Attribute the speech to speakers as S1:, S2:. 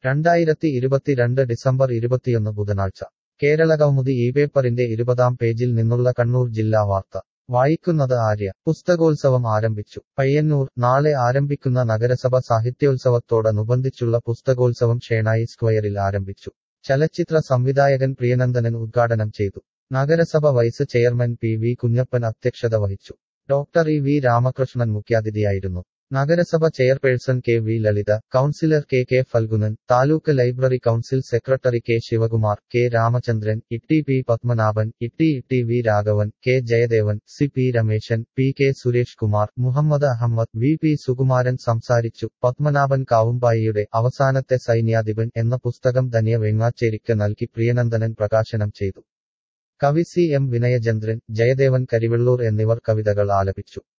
S1: രണ്ടായിരത്തി ഇരുപത്തിരണ്ട് ഡിസംബർ ഇരുപത്തിയൊന്ന് ബുധനാഴ്ച കേരളകൗമുദി ഈ പേപ്പറിന്റെ ഇരുപതാം പേജിൽ നിന്നുള്ള കണ്ണൂർ ജില്ലാ വാർത്ത വായിക്കുന്നത് ആര്യ പുസ്തകോത്സവം ആരംഭിച്ചു പയ്യന്നൂർ നാളെ ആരംഭിക്കുന്ന നഗരസഭ സാഹിത്യോത്സവത്തോടനുബന്ധിച്ചുള്ള പുസ്തകോത്സവം ഷേണായി സ്ക്വയറിൽ ആരംഭിച്ചു ചലച്ചിത്ര സംവിധായകൻ പ്രിയനന്ദനൻ ഉദ്ഘാടനം ചെയ്തു നഗരസഭ vice chairman P V Kunhappan അധ്യക്ഷത വഹിച്ചു ഡോക്ടർ ഇ വി രാമകൃഷ്ണൻ മുഖ്യാതിഥിയായിരുന്നു നഗരസഭ chairperson K V Lalitha councillor K K Phalgunan taluk library council secretary K Sivakumar K Ramachandran Itty P Padmanabhan Itty Itty V Raghavan K Jayadevan C P Rameshan P K Suresh Kumar Muhammad Ahammed V P Sukumaran സംസാരിച്ചു പത്മനാഭൻ കാവുമ്പായിയുടെ അവസാനത്തെ സൈന്യാധിപൻ എന്ന പുസ്തകം ധന്യ വെങ്ങാച്ചേരിക്ക് നൽകി പ്രിയനന്ദനൻ പ്രകാശനം ചെയ്തു കവി സി എം വിനയചന്ദ്രൻ ജയദേവൻ കരിവെള്ളൂർ എന്നിവർ കവിതകൾ ആലപിച്ചു